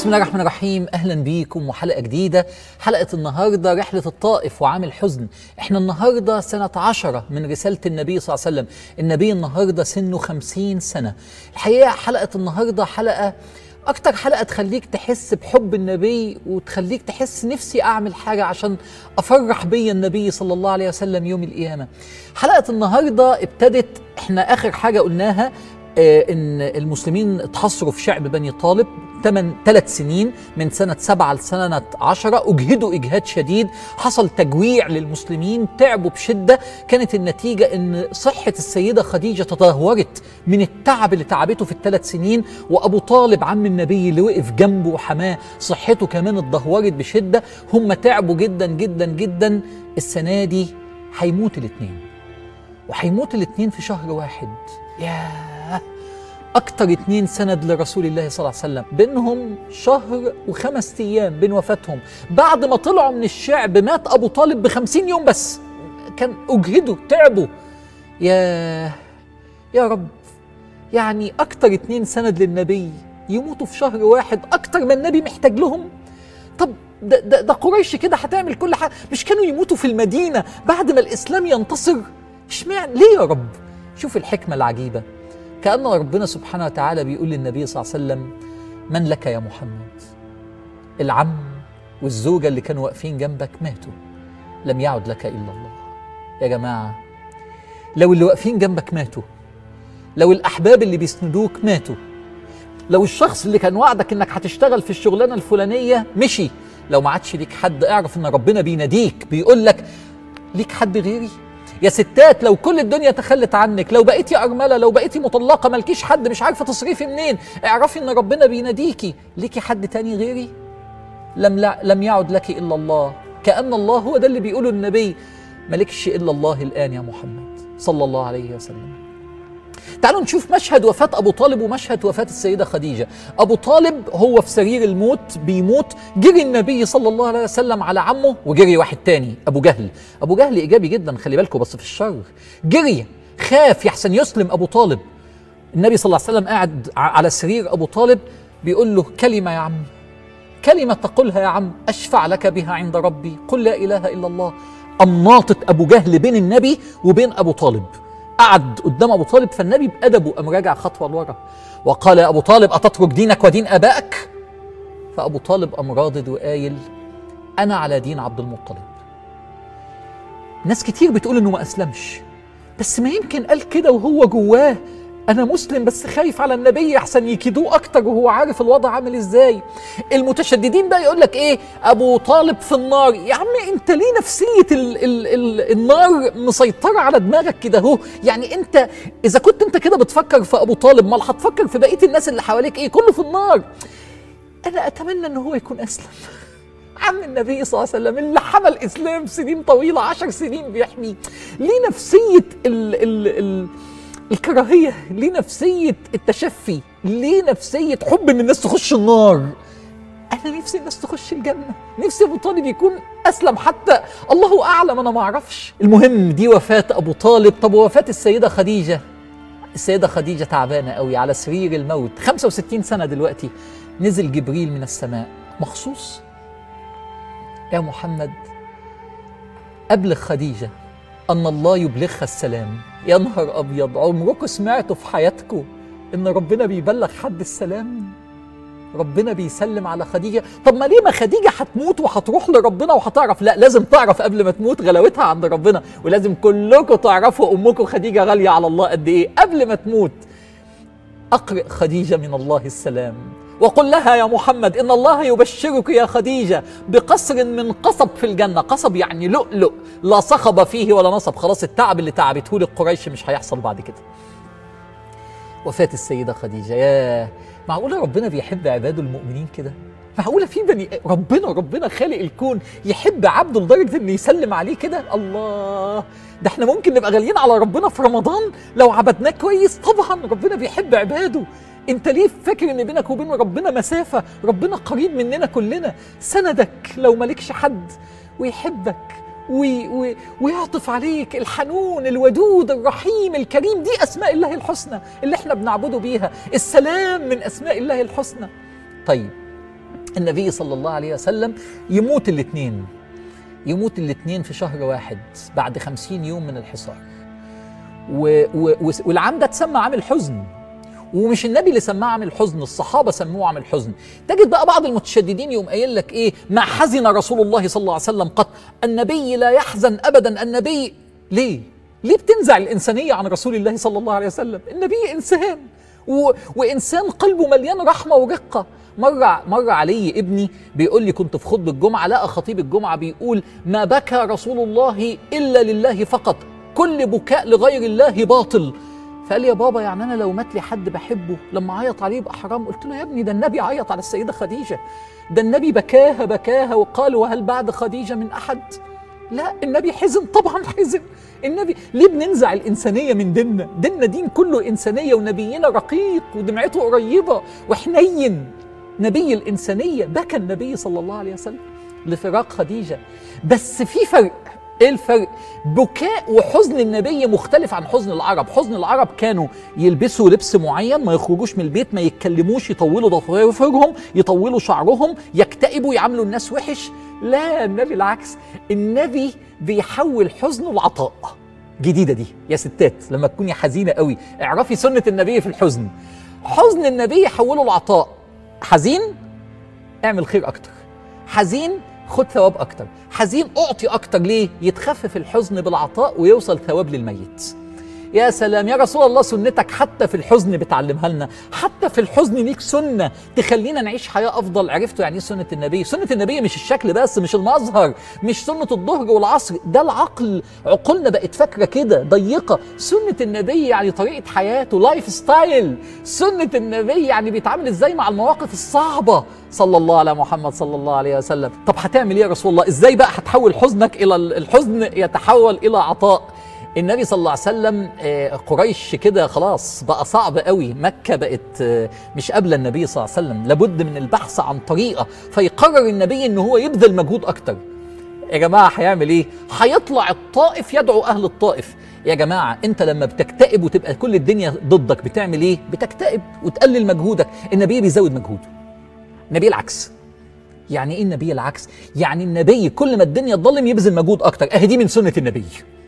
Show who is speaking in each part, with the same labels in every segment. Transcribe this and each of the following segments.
Speaker 1: بسم الله الرحمن الرحيم اهلا بيكم وحلقه جديده حلقه النهارده رحله الطائف وعام الحزن احنا النهارده سنه عشرة من رساله النبي صلى الله عليه وسلم النبي النهارده سنه خمسين سنه الحقيقه حلقه النهارده حلقه اكتر حلقه تخليك تحس بحب النبي وتخليك تحس نفسي اعمل حاجه عشان افرح بيا النبي صلى الله عليه وسلم يوم القيامه حلقه النهارده ابتدت احنا اخر حاجه قلناها آه، ان المسلمين اتحصروا في شعب بني طالب ثمان ثلاث سنين من سنة سبعة لسنة عشرة أجهدوا إجهاد شديد حصل تجويع للمسلمين تعبوا بشدة كانت النتيجة أن صحة السيدة خديجة تدهورت من التعب اللي تعبته في الثلاث سنين وأبو طالب عم النبي اللي وقف جنبه وحماه صحته كمان اتدهورت بشدة هم تعبوا جدا جدا جدا السنة دي هيموت الاتنين وهيموت الاتنين في شهر واحد ياه أكتر اتنين سند لرسول الله صلى الله عليه وسلم بينهم شهر وخمس أيام بين وفاتهم بعد ما طلعوا من الشعب مات أبو طالب بخمسين يوم بس كان أجهدوا تعبوا يا يا رب يعني أكتر اتنين سند للنبي يموتوا في شهر واحد أكتر ما النبي محتاج لهم طب ده, ده, ده قريش كده هتعمل كل حاجة مش كانوا يموتوا في المدينة بعد ما الإسلام ينتصر اشمعنى ليه يا رب شوف الحكمة العجيبة كأن ربنا سبحانه وتعالى بيقول للنبي صلى الله عليه وسلم من لك يا محمد العم والزوجة اللي كانوا واقفين جنبك ماتوا لم يعد لك إلا الله يا جماعة لو اللي واقفين جنبك ماتوا لو الأحباب اللي بيسندوك ماتوا لو الشخص اللي كان وعدك انك هتشتغل في الشغلانة الفلانية مشي لو ما عادش ليك حد اعرف ان ربنا بيناديك بيقول لك ليك حد غيري يا ستات لو كل الدنيا تخلت عنك لو بقيتي أرملة لو بقيتي مطلقة مالكيش حد مش عارفة تصرفي منين اعرفي ان ربنا بيناديكي ليكي حد تاني غيري لم, لا لم يعد لك إلا الله كأن الله هو ده اللي بيقوله النبي مالكش إلا الله الآن يا محمد صلى الله عليه وسلم تعالوا نشوف مشهد وفاة أبو طالب ومشهد وفاة السيدة خديجة أبو طالب هو في سرير الموت بيموت جري النبي صلى الله عليه وسلم على عمه وجري واحد تاني أبو جهل أبو جهل إيجابي جدا خلي بالكم بس في الشر جري خاف يحسن يسلم أبو طالب النبي صلى الله عليه وسلم قاعد على سرير أبو طالب بيقول له كلمة يا عم كلمة تقولها يا عم أشفع لك بها عند ربي قل لا إله إلا الله أم ناطط أبو جهل بين النبي وبين أبو طالب قعد قدام ابو طالب فالنبي بادبه قام راجع خطوه لورا وقال يا ابو طالب اتترك دينك ودين ابائك فابو طالب قام رادد وقايل انا على دين عبد المطلب ناس كتير بتقول انه ما اسلمش بس ما يمكن قال كده وهو جواه انا مسلم بس خايف على النبي احسن يكيدوه اكتر وهو عارف الوضع عامل ازاي المتشددين بقى يقول لك ايه ابو طالب في النار يا عم انت ليه نفسيه ال ال ال النار مسيطره على دماغك كده اهو يعني انت اذا كنت انت كده بتفكر في ابو طالب امال هتفكر في بقيه الناس اللي حواليك ايه كله في النار انا اتمنى ان هو يكون اسلم عم النبي صلى الله عليه وسلم اللي حمى الاسلام سنين طويله عشر سنين بيحميه ليه نفسيه ال ال ال الكراهيه ليه نفسيه التشفي ليه نفسيه حب ان الناس تخش النار انا نفسي الناس تخش الجنه نفسي ابو طالب يكون اسلم حتى الله اعلم انا ما اعرفش المهم دي وفاه ابو طالب طب وفاه السيده خديجه السيده خديجه تعبانه قوي على سرير الموت 65 سنه دلوقتي نزل جبريل من السماء مخصوص يا محمد ابلغ خديجه ان الله يبلغها السلام يا نهار ابيض عمركم سمعتوا في حياتكم ان ربنا بيبلغ حد السلام ربنا بيسلم على خديجه طب ما ليه ما خديجه هتموت وهتروح لربنا وهتعرف لا لازم تعرف قبل ما تموت غلاوتها عند ربنا ولازم كلكم تعرفوا امكم خديجه غاليه على الله قد ايه قبل ما تموت اقرئ خديجه من الله السلام وقل لها يا محمد ان الله يبشرك يا خديجه بقصر من قصب في الجنه، قصب يعني لؤلؤ لا صخب فيه ولا نصب، خلاص التعب اللي تعبته لك قريش مش هيحصل بعد كده. وفاه السيده خديجه يا معقوله ربنا بيحب عباده المؤمنين كده؟ معقوله في بني ربنا ربنا خالق الكون يحب عبده لدرجه انه يسلم عليه كده؟ الله ده احنا ممكن نبقى غاليين على ربنا في رمضان لو عبدناه كويس طبعا ربنا بيحب عباده انت ليه فاكر ان بينك وبين ربنا مسافه ربنا قريب مننا كلنا سندك لو مالكش حد ويحبك وي وي ويعطف عليك الحنون الودود الرحيم الكريم دي اسماء الله الحسنى اللي احنا بنعبده بيها السلام من اسماء الله الحسنى طيب النبي صلى الله عليه وسلم يموت الاثنين يموت الاثنين في شهر واحد بعد خمسين يوم من الحصار و و والعام ده اتسمى عام الحزن ومش النبي اللي سماه عام الحزن الصحابه سموه عام الحزن تجد بقى بعض المتشددين يقوم قايل لك ايه ما حزن رسول الله صلى الله عليه وسلم قط النبي لا يحزن ابدا النبي ليه ليه بتنزع الانسانيه عن رسول الله صلى الله عليه وسلم النبي انسان و... وانسان قلبه مليان رحمه ورقه مر مر علي ابني بيقول لي كنت في خطبه الجمعه لقى خطيب الجمعه بيقول ما بكى رسول الله الا لله فقط كل بكاء لغير الله باطل فقال لي يا بابا يعني انا لو مات لي حد بحبه لما عيط عليه يبقى حرام قلت له يا ابني ده النبي عيط على السيده خديجه ده النبي بكاها بكاها وقال وهل بعد خديجه من احد لا النبي حزن طبعا حزن النبي ليه بننزع الإنسانية من ديننا ديننا دين كله إنسانية ونبينا رقيق ودمعته قريبة وحنين نبي الإنسانية بكى النبي صلى الله عليه وسلم لفراق خديجة بس في فرق ايه الفرق؟ بكاء وحزن النبي مختلف عن حزن العرب، حزن العرب كانوا يلبسوا لبس معين ما يخرجوش من البيت ما يتكلموش يطولوا ضفايرهم يطولوا شعرهم يكتئبوا يعاملوا الناس وحش، لا النبي العكس، النبي بيحول حزنه لعطاء. جديدة دي يا ستات لما تكوني حزينة قوي اعرفي سنة النبي في الحزن. حزن النبي يحوله لعطاء. حزين اعمل خير أكتر. حزين خد ثواب اكتر حزين اعطي اكتر ليه يتخفف الحزن بالعطاء ويوصل ثواب للميت يا سلام يا رسول الله سنتك حتى في الحزن بتعلمها لنا حتى في الحزن ليك سنة تخلينا نعيش حياة أفضل عرفتوا يعني إيه سنة النبي سنة النبي مش الشكل بس مش المظهر مش سنة الظهر والعصر ده العقل عقولنا بقت فاكرة كده ضيقة سنة النبي يعني طريقة حياته لايف ستايل سنة النبي يعني بيتعامل إزاي مع المواقف الصعبة صلى الله على محمد صلى الله عليه وسلم طب هتعمل ايه يا رسول الله ازاي بقى هتحول حزنك الى الحزن يتحول الى عطاء النبي صلى الله عليه وسلم قريش كده خلاص بقى صعب قوي مكة بقت مش قابلة النبي صلى الله عليه وسلم لابد من البحث عن طريقة فيقرر النبي ان هو يبذل مجهود اكتر يا جماعة هيعمل ايه هيطلع الطائف يدعو اهل الطائف يا جماعة انت لما بتكتئب وتبقى كل الدنيا ضدك بتعمل ايه بتكتئب وتقلل مجهودك النبي بيزود مجهوده النبي العكس يعني ايه النبي العكس يعني النبي كل ما الدنيا تضلم يبذل مجهود اكتر اهي دي من سنة النبي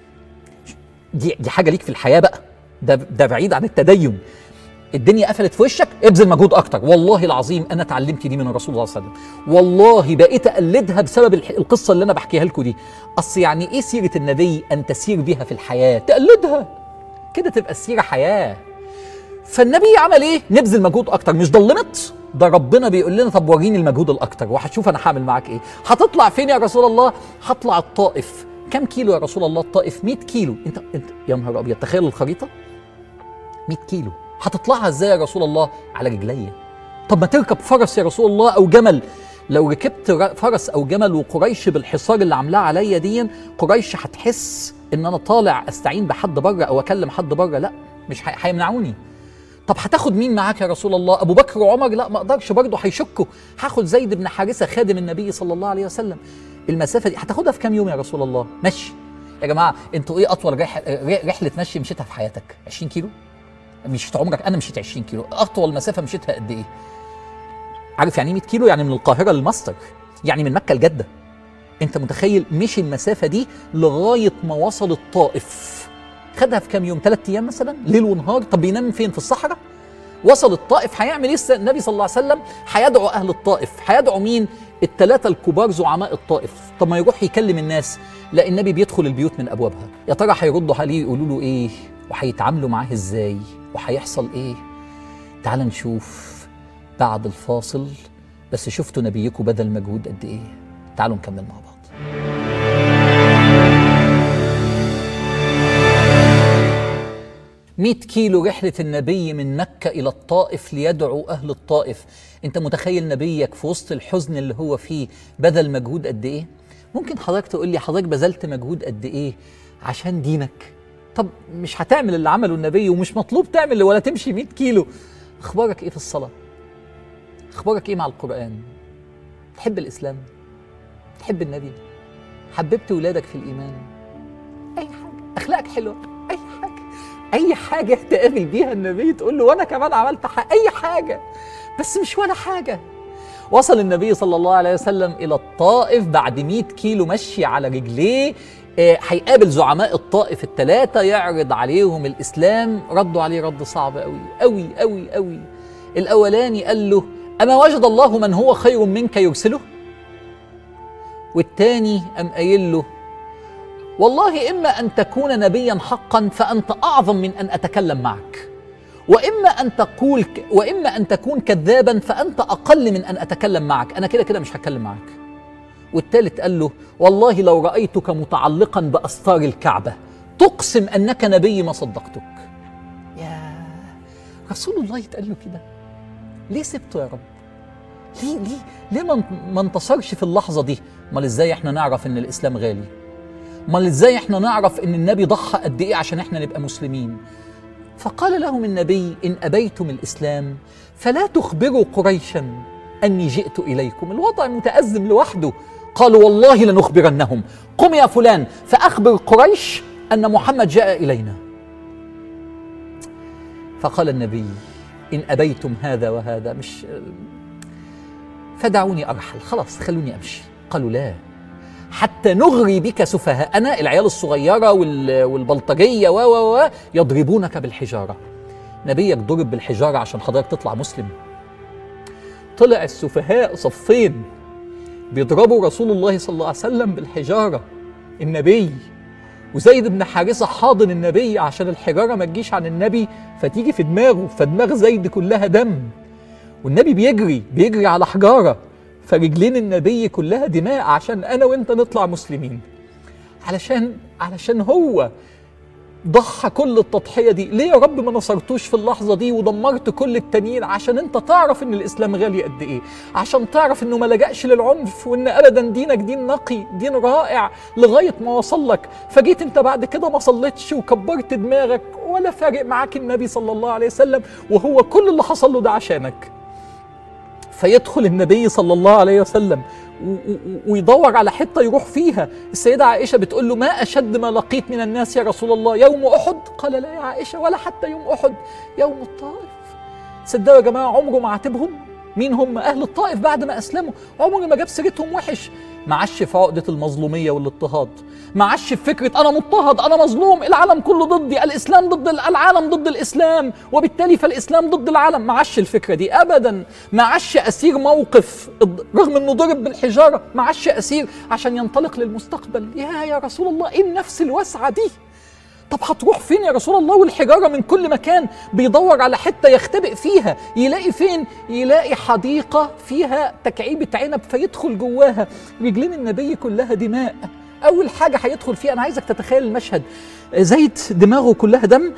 Speaker 1: دي دي حاجه ليك في الحياه بقى ده ده بعيد عن التدين الدنيا قفلت في وشك ابذل مجهود اكتر والله العظيم انا اتعلمت دي من الرسول صلى الله عليه وسلم والله بقيت اقلدها بسبب القصه اللي انا بحكيها لكم دي اصل يعني ايه سيره النبي ان تسير بها في الحياه تقلدها كده تبقى السيره حياه فالنبي عمل ايه نبذل مجهود اكتر مش ضلمت ده ربنا بيقول لنا طب وريني المجهود الاكتر وهتشوف انا هعمل معاك ايه هتطلع فين يا رسول الله هطلع الطائف كم كيلو يا رسول الله الطائف 100 كيلو انت انت يا نهار ابيض تخيل الخريطه 100 كيلو هتطلعها ازاي يا رسول الله على رجليا طب ما تركب فرس يا رسول الله او جمل لو ركبت فرس او جمل وقريش بالحصار اللي عاملاه عليا دي قريش هتحس ان انا طالع استعين بحد بره او اكلم حد بره لا مش هيمنعوني طب هتاخد مين معاك يا رسول الله ابو بكر وعمر لا ما اقدرش برضه هيشكوا هاخد زيد بن حارثه خادم النبي صلى الله عليه وسلم المسافه دي هتاخدها في كام يوم يا رسول الله مشي يا جماعه انتوا ايه اطول رح... رحله مشي مشيتها في حياتك 20 كيلو مشيت عمرك انا مشيت 20 كيلو اطول مسافه مشيتها قد ايه عارف يعني 100 كيلو يعني من القاهره لمصر يعني من مكه لجده انت متخيل مشي المسافه دي لغايه ما وصل الطائف خدها في كام يوم ثلاث ايام مثلا ليل ونهار طب بينام فين في الصحراء وصل الطائف هيعمل ايه النبي صلى الله عليه وسلم هيدعو اهل الطائف هيدعو مين الثلاثه الكبار زعماء الطائف طب ما يروح يكلم الناس لا النبي بيدخل البيوت من ابوابها يا ترى هيردوا عليه يقولوا له ايه وهيتعاملوا معاه ازاي وهيحصل ايه تعال نشوف بعد الفاصل بس شفتوا نبيكم بذل مجهود قد ايه تعالوا نكمل مع بعض مئة كيلو رحلة النبي من مكة إلى الطائف ليدعو أهل الطائف أنت متخيل نبيك في وسط الحزن اللي هو فيه بذل مجهود قد إيه؟ ممكن حضرتك تقول لي حضرتك بذلت مجهود قد إيه عشان دينك؟ طب مش هتعمل اللي عمله النبي ومش مطلوب تعمل ولا تمشي 100 كيلو أخبارك إيه في الصلاة؟ أخبارك إيه مع القرآن؟ تحب الإسلام؟ تحب النبي؟ حببت ولادك في الإيمان؟ أي حاجة أخلاقك حلوة أي حاجة اي حاجه تقابل بيها النبي تقول له وانا كمان عملت حاجة اي حاجه بس مش ولا حاجه وصل النبي صلى الله عليه وسلم إلى الطائف بعد 100 كيلو مشي على رجليه آه، هيقابل زعماء الطائف الثلاثة يعرض عليهم الإسلام ردوا عليه رد صعب أوي أوي أوي أوي الأولاني قال له أما وجد الله من هو خير منك يرسله والتاني أم قايل له والله إما أن تكون نبيا حقا فأنت أعظم من أن أتكلم معك وإما أن تقول وإما أن تكون كذابا فأنت أقل من أن أتكلم معك أنا كده كده مش هتكلم معك والثالث قال له والله لو رأيتك متعلقا بأستار الكعبة تقسم أنك نبي ما صدقتك يا رسول الله يتقال له كده ليه سبته يا رب ليه ليه ليه ما ما انتصرش في اللحظة دي امال ازاي احنا نعرف ان الاسلام غالي امال ازاي احنا نعرف ان النبي ضحى قد ايه عشان احنا نبقى مسلمين فقال لهم النبي ان ابيتم الاسلام فلا تخبروا قريشا اني جئت اليكم الوضع متازم لوحده قالوا والله لنخبرنهم قم يا فلان فاخبر قريش ان محمد جاء الينا فقال النبي ان ابيتم هذا وهذا مش فدعوني ارحل خلاص خلوني امشي قالوا لا حتى نغري بك سفهاءنا العيال الصغيرة وال- والبلطجية و و و يضربونك بالحجارة نبيك ضرب بالحجارة عشان حضرتك تطلع مسلم طلع السفهاء صفين بيضربوا رسول الله صلى الله عليه وسلم بالحجارة النبي وزيد بن حارثة حاضن النبي عشان الحجارة ما تجيش عن النبي فتيجي في دماغه فدماغ زيد كلها دم والنبي بيجري بيجري على حجارة فرجلين النبي كلها دماء عشان أنا وأنت نطلع مسلمين علشان علشان هو ضحى كل التضحية دي ليه يا رب ما نصرتوش في اللحظة دي ودمرت كل التانيين عشان انت تعرف ان الاسلام غالي قد ايه عشان تعرف انه ما لجأش للعنف وان ابدا دينك دين نقي دين رائع لغاية ما وصل لك فجيت انت بعد كده ما صليتش وكبرت دماغك ولا فارق معاك النبي صلى الله عليه وسلم وهو كل اللي حصل له ده عشانك فيدخل النبي صلى الله عليه وسلم و- و- ويدور على حته يروح فيها السيده عائشه بتقول له ما اشد ما لقيت من الناس يا رسول الله يوم احد قال لا يا عائشه ولا حتى يوم احد يوم الطائف صدقوا يا جماعه عمره ما عاتبهم مين هم اهل الطائف بعد ما اسلموا عمره ما جاب سيرتهم وحش ما عاش في عقده المظلوميه والاضطهاد ما عاش في فكره انا مضطهد انا مظلوم العالم كله ضدي الاسلام ضد ال- العالم ضد الاسلام وبالتالي فالاسلام ضد العالم ما عاش الفكره دي ابدا ما عاش اسير موقف الض- رغم انه ضرب بالحجاره ما عاش اسير عشان ينطلق للمستقبل يا يا رسول الله ايه النفس الواسعه دي طب هتروح فين يا رسول الله والحجارة من كل مكان بيدور على حتة يختبئ فيها يلاقي فين يلاقي حديقة فيها تكعيبة عنب فيدخل جواها رجلين النبي كلها دماء أول حاجة هيدخل فيها أنا عايزك تتخيل المشهد زيد دماغه كلها دم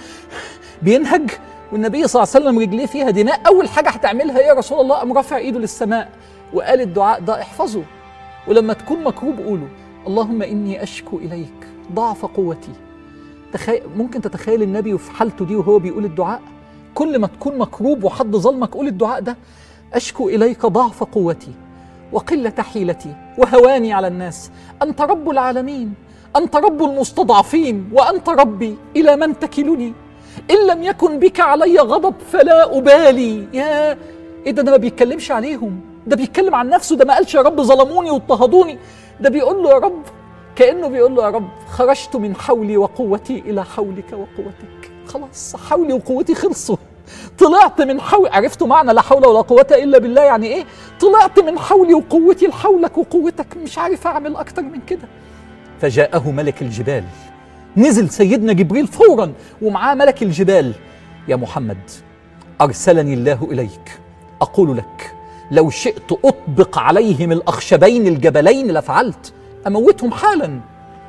Speaker 1: بينهج والنبي صلى الله عليه وسلم رجليه فيها دماء أول حاجة هتعملها إيه يا رسول الله قام رافع إيده للسماء وقال الدعاء ده احفظه ولما تكون مكروب قوله اللهم إني أشكو إليك ضعف قوتي تخيل ممكن تتخيل النبي في حالته دي وهو بيقول الدعاء كل ما تكون مكروب وحد ظلمك قول الدعاء ده أشكو إليك ضعف قوتي وقلة حيلتي وهواني على الناس أنت رب العالمين أنت رب المستضعفين وأنت ربي إلى من تكلني إن لم يكن بك علي غضب فلا أبالي يا إيه ده ده ما بيتكلمش عليهم ده بيتكلم عن نفسه ده ما قالش يا رب ظلموني واضطهدوني ده بيقول له يا رب كأنه بيقول له يا رب خرجت من حولي وقوتي إلى حولك وقوتك خلاص حولي وقوتي خلصوا طلعت من حول عرفتوا معنى لا حول ولا قوة إلا بالله يعني إيه طلعت من حولي وقوتي لحولك وقوتك مش عارف أعمل أكتر من كده فجاءه ملك الجبال نزل سيدنا جبريل فورا ومعاه ملك الجبال يا محمد أرسلني الله إليك أقول لك لو شئت أطبق عليهم الأخشبين الجبلين لفعلت أموتهم حالا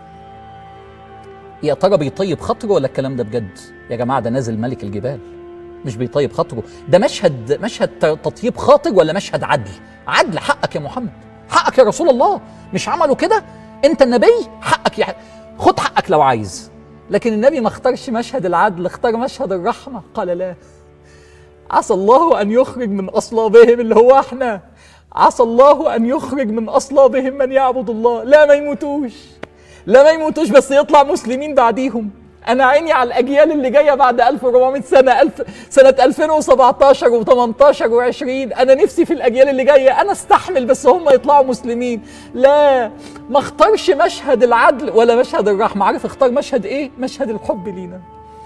Speaker 1: يا ترى بيطيب خاطره ولا الكلام ده بجد يا جماعة ده نازل ملك الجبال مش بيطيب خاطره ده مشهد مشهد تطيب خاطر ولا مشهد عدل عدل حقك يا محمد حقك يا رسول الله مش عملوا كده انت النبي حقك يا خد حقك لو عايز لكن النبي ما اختارش مشهد العدل اختار مشهد الرحمة قال لا عسى الله أن يخرج من أصلابهم اللي هو احنا عسى الله أن يخرج من أصلابهم من يعبد الله لا ما يموتوش لا ما يموتوش بس يطلع مسلمين بعديهم انا عيني على الاجيال اللي جايه بعد 1400 سنه ألف سنه 2017 و18 و20 انا نفسي في الاجيال اللي جايه انا استحمل بس هم يطلعوا مسلمين لا ما اختارش مشهد العدل ولا مشهد الرحمه عارف اختار مشهد ايه مشهد الحب لينا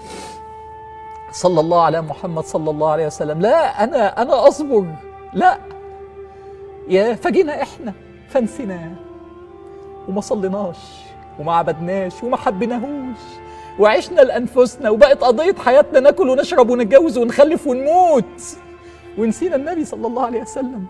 Speaker 1: صلى الله على محمد صلى الله عليه وسلم لا انا انا اصبر لا يا فجينا احنا فنسيناه وما صليناش وما عبدناش وما حبيناهوش وعشنا لانفسنا وبقت قضيه حياتنا ناكل ونشرب ونتجوز ونخلف ونموت ونسينا النبي صلى الله عليه وسلم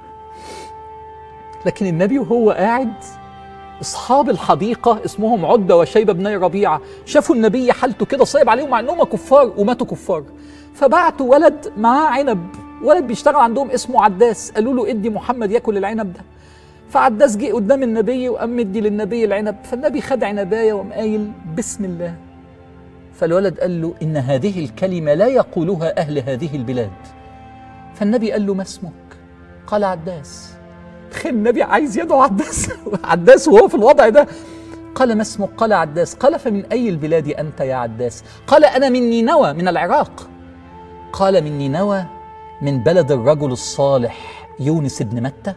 Speaker 1: لكن النبي وهو قاعد اصحاب الحديقه اسمهم عده وشيبه بن ربيعه شافوا النبي حالته كده صعب عليهم مع انهم كفار وماتوا كفار فبعتوا ولد معاه عنب ولد بيشتغل عندهم اسمه عداس قالوا له ادي محمد ياكل العنب ده فعداس جه قدام النبي وقام مدي للنبي العنب فالنبي خد عنبايه وقام قايل بسم الله فالولد قال له ان هذه الكلمه لا يقولها اهل هذه البلاد فالنبي قال له ما اسمك قال عداس تخيل النبي عايز يدعو عداس عداس وهو في الوضع ده قال ما اسمك قال عداس قال فمن اي البلاد انت يا عداس قال انا من نينوى من العراق قال من نينوى من بلد الرجل الصالح يونس بن متى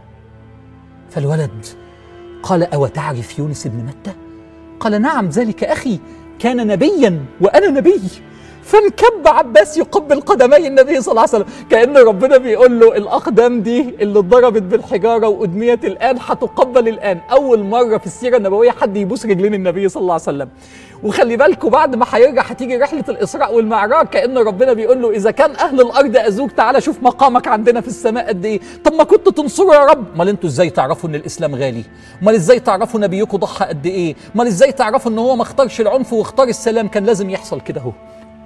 Speaker 1: فالولد قال أو تعرف يونس بن متى قال نعم ذلك أخي كان نبيا وأنا نبي فانكب عباس يقبل قدمي النبي صلى الله عليه وسلم كأن ربنا بيقول له الأقدام دي اللي اتضربت بالحجارة وأدميت الآن هتقبل الآن أول مرة في السيرة النبوية حد يبوس رجلين النبي صلى الله عليه وسلم وخلي بالكم بعد ما هيرجع هتيجي رحلة الإسراء والمعراج كأن ربنا بيقول له إذا كان أهل الأرض أذوك تعالى شوف مقامك عندنا في السماء قد إيه طب ما كنت تنصره يا رب امال انتوا ازاي تعرفوا ان الاسلام غالي امال ازاي تعرفوا نبيكم ضحى قد ايه امال ازاي تعرفوا ان هو ما اختارش العنف واختار السلام كان لازم يحصل كده اهو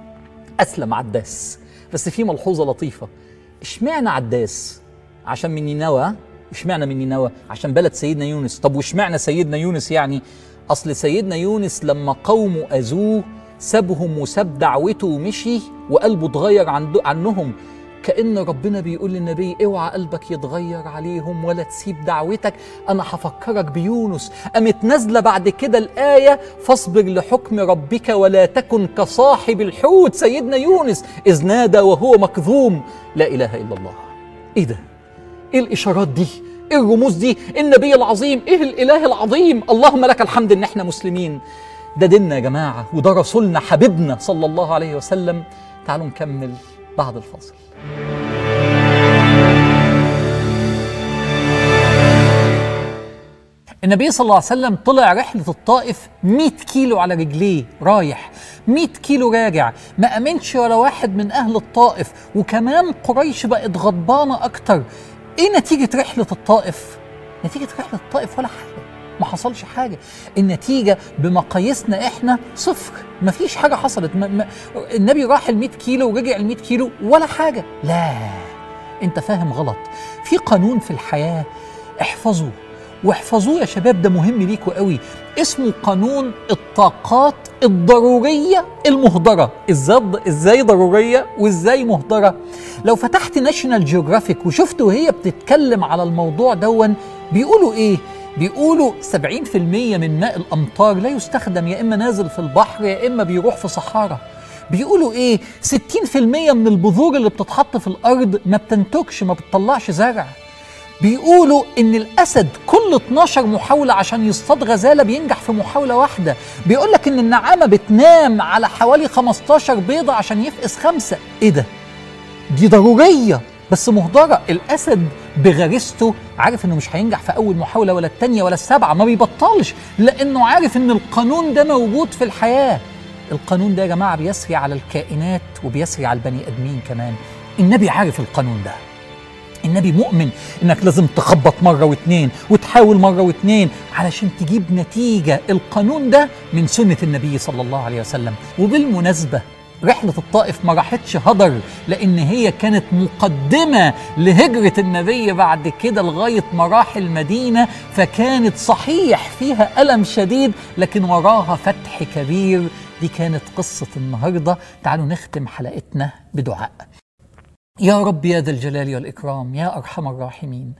Speaker 1: اسلم عداس بس في ملحوظه لطيفه اشمعنى عداس عشان من نينوى اشمعنى من نينوى عشان بلد سيدنا يونس طب واشمعنى سيدنا يونس يعني اصل سيدنا يونس لما قومه اذوه سابهم وساب دعوته ومشي وقلبه اتغير عند عنهم كأن ربنا بيقول للنبي اوعى قلبك يتغير عليهم ولا تسيب دعوتك أنا هفكرك بيونس قامت نازلة بعد كده الآية فاصبر لحكم ربك ولا تكن كصاحب الحوت سيدنا يونس إذ نادى وهو مكظوم لا إله إلا الله إيه ده؟ إيه الإشارات دي؟ إيه الرموز دي؟ النبي العظيم إيه الإله العظيم اللهم لك الحمد إن إحنا مسلمين ده ديننا يا جماعة وده رسولنا حبيبنا صلى الله عليه وسلم تعالوا نكمل بعد الفاصل النبي صلى الله عليه وسلم طلع رحلة الطائف 100 كيلو على رجليه رايح 100 كيلو راجع ما أمنش ولا واحد من أهل الطائف وكمان قريش بقت غضبانة أكتر إيه نتيجة رحلة الطائف؟ نتيجة رحلة الطائف ولا حاجة ما حصلش حاجة النتيجة بمقاييسنا احنا صفر ما فيش حاجة حصلت ما ما النبي راح ال 100 كيلو ورجع ال 100 كيلو ولا حاجة لا انت فاهم غلط في قانون في الحياة احفظه واحفظوه يا شباب ده مهم ليكوا قوي اسمه قانون الطاقات الضرورية المهدرة ازاي ازاي ضرورية وازاي مهدرة لو فتحت ناشونال جيوغرافيك وشفت وهي بتتكلم على الموضوع دون بيقولوا ايه بيقولوا 70% من ماء الامطار لا يستخدم يا اما نازل في البحر يا اما بيروح في صحارى بيقولوا ايه 60% من البذور اللي بتتحط في الارض ما بتنتجش ما بتطلعش زرع بيقولوا ان الاسد كل 12 محاوله عشان يصطاد غزاله بينجح في محاوله واحده بيقول لك ان النعامه بتنام على حوالي 15 بيضه عشان يفقس خمسه ايه ده دي ضروريه بس مهدرة الأسد بغريزته عارف إنه مش هينجح في أول محاولة ولا التانية ولا السابعة ما بيبطلش لأنه عارف إن القانون ده موجود في الحياة القانون ده يا جماعة بيسري على الكائنات وبيسري على البني آدمين كمان النبي عارف القانون ده النبي مؤمن انك لازم تخبط مره واتنين وتحاول مره واتنين علشان تجيب نتيجه القانون ده من سنه النبي صلى الله عليه وسلم وبالمناسبه رحلة الطائف ما راحتش هدر لأن هي كانت مقدمة لهجرة النبي بعد كده لغاية ما راح المدينة فكانت صحيح فيها ألم شديد لكن وراها فتح كبير دي كانت قصة النهاردة تعالوا نختم حلقتنا بدعاء يا رب يا ذا الجلال والإكرام يا أرحم الراحمين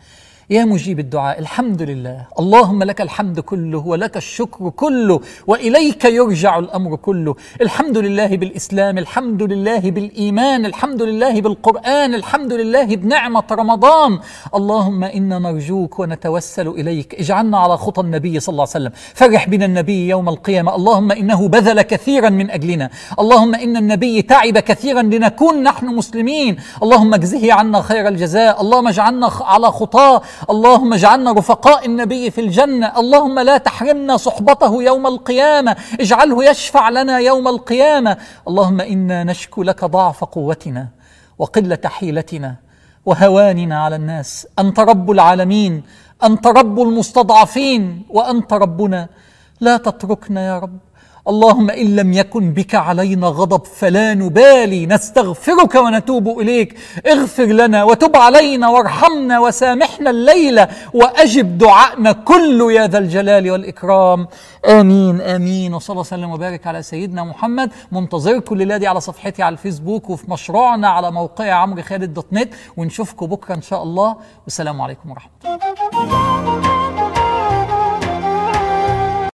Speaker 1: يا مجيب الدعاء الحمد لله اللهم لك الحمد كله ولك الشكر كله واليك يرجع الامر كله الحمد لله بالاسلام الحمد لله بالايمان الحمد لله بالقران الحمد لله بنعمه رمضان اللهم انا نرجوك ونتوسل اليك اجعلنا على خطى النبي صلى الله عليه وسلم فرح بنا النبي يوم القيامه اللهم انه بذل كثيرا من اجلنا اللهم ان النبي تعب كثيرا لنكون نحن مسلمين اللهم اجزه عنا خير الجزاء اللهم اجعلنا على خطاه اللهم اجعلنا رفقاء النبي في الجنه اللهم لا تحرمنا صحبته يوم القيامه اجعله يشفع لنا يوم القيامه اللهم انا نشكو لك ضعف قوتنا وقله حيلتنا وهواننا على الناس انت رب العالمين انت رب المستضعفين وانت ربنا لا تتركنا يا رب اللهم ان لم يكن بك علينا غضب فلا نبالي نستغفرك ونتوب اليك اغفر لنا وتب علينا وارحمنا وسامحنا الليله واجب دعائنا كله يا ذا الجلال والاكرام امين امين وصلى الله وسلم وبارك على سيدنا محمد منتظركم الليله دي على صفحتي على الفيسبوك وفي مشروعنا على موقع عمرو خالد دوت نت ونشوفكم بكره ان شاء الله والسلام عليكم ورحمه الله